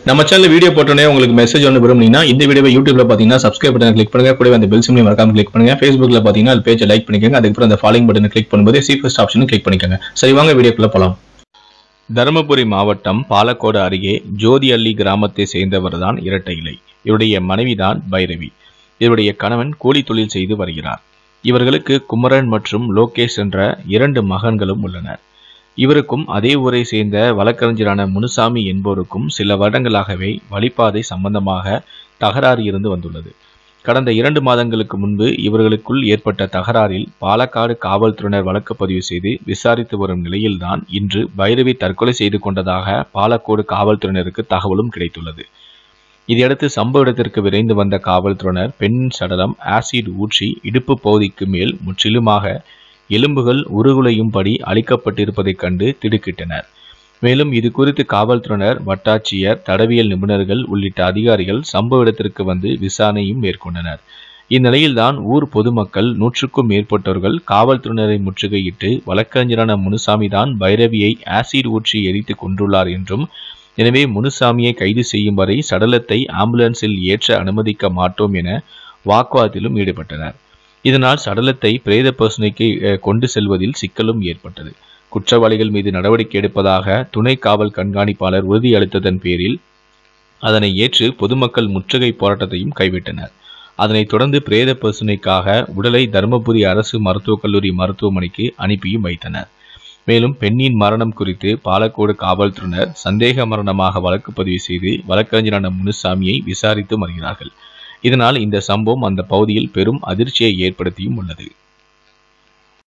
நம்ம channel video போட்டோன்னே உங்களுக்கு மெசேஜ் ஒன்று விரும்புனீங்கன்னா இந்த வீடியோவை யூடியூப்ல பார்த்தீங்கன்னா சப்ஸ்கிரைப் பட்டன் கிளிக் பண்ணுங்க கூடவே அந்த பெல் சிம்லையும் மறக்காம கிளிக் பண்ணுங்க ஃபேஸ்புக்ல பார்த்தீங்கன்னா அது பேஜை லைக் பண்ணிக்கோங்க அதுக்கப்புறம் அந்த ஃபாலோயிங் பட்டனை கிளிக் பண்ணும்போது சி ஃபர்ஸ்ட் ஆப்ஷனும் கிளிக் பண்ணிக்கோங்க சரி வாங்க வீடியோக்குள்ள போலாம் தருமபுரி மாவட்டம் பாலக்கோடு அருகே ஜோதி அள்ளி கிராமத்தை சேர்ந்தவர் தான் இரட்டை இலை இவருடைய மனைவிதான் பைரவி இவருடைய கணவன் கூலி தொழில் செய்து வருகிறார் இவர்களுக்கு குமரன் மற்றும் லோகேஷ் என்ற இரண்டு மகன்களும் உள்ளனர் இவருக்கும் அதே ஊரை சேர்ந்த வழக்கறிஞரான முனுசாமி என்போருக்கும் சில வருடங்களாகவே வழிபாதை சம்பந்தமாக தகராறு இருந்து வந்துள்ளது கடந்த இரண்டு மாதங்களுக்கு முன்பு இவர்களுக்குள் ஏற்பட்ட தகராறில் பாலக்காடு காவல்துறையினர் வழக்கு பதிவு செய்து விசாரித்து வரும் நிலையில்தான் இன்று பைரவி தற்கொலை செய்து கொண்டதாக பாலக்கோடு காவல்துறையினருக்கு தகவலும் கிடைத்துள்ளது இதையடுத்து சம்பவ இடத்திற்கு விரைந்து வந்த காவல்துறையினர் பெண்ணின் சடலம் ஆசிட் ஊற்றி இடுப்பு பகுதிக்கு மேல் முற்றிலுமாக எலும்புகள் உருகுலையும்படி அளிக்கப்பட்டிருப்பதைக் கண்டு திடுக்கிட்டனர் மேலும் இது குறித்து காவல்துறையினர் வட்டாட்சியர் தடவியல் நிபுணர்கள் உள்ளிட்ட அதிகாரிகள் சம்பவ இடத்திற்கு வந்து விசாரணையும் மேற்கொண்டனர் இந்நிலையில்தான் ஊர் பொதுமக்கள் நூற்றுக்கும் மேற்பட்டவர்கள் காவல்துறையினரை முற்றுகையிட்டு வழக்கறிஞரான முனுசாமி தான் பைரவியை ஆசிட் ஊற்றி எரித்து கொண்டுள்ளார் என்றும் எனவே முனுசாமியை கைது செய்யும் வரை சடலத்தை ஆம்புலன்ஸில் ஏற்ற அனுமதிக்க மாட்டோம் என வாக்குவாதத்திலும் ஈடுபட்டனர் இதனால் சடலத்தை பிரேத பரிசோதனைக்கு அஹ், கொண்டு செல்வதில் சிக்கலும் ஏற்பட்டது குற்றவாளிகள் மீது நடவடிக்கை எடுப்பதாக துணை காவல் கண்காணிப்பாளர் உறுதியளித்ததன் பேரில் அதனை ஏற்று பொதுமக்கள் முற்றுகை போராட்டத்தையும் கைவிட்டனர் அதனைத் தொடர்ந்து பிரேத பரிசோதனைக்காக உடலை தருமபுரி அரசு மருத்துவக் கல்லூரி மருத்துவமனைக்கு அனுப்பியும் வைத்தனர் மேலும் பெண்ணின் மரணம் குறித்து பாலக்கோடு காவல்துறையினர் சந்தேக மரணமாக வழக்கு பதிவு செய்து வழக்கறிஞரான முனுசாமியை விசாரித்து வருகிறார்கள் இதனால் இந்த சம்பவம் அந்த பகுதியில் பெரும் அதிர்ச்சியை ஏற்படுத்தியும் உள்ளது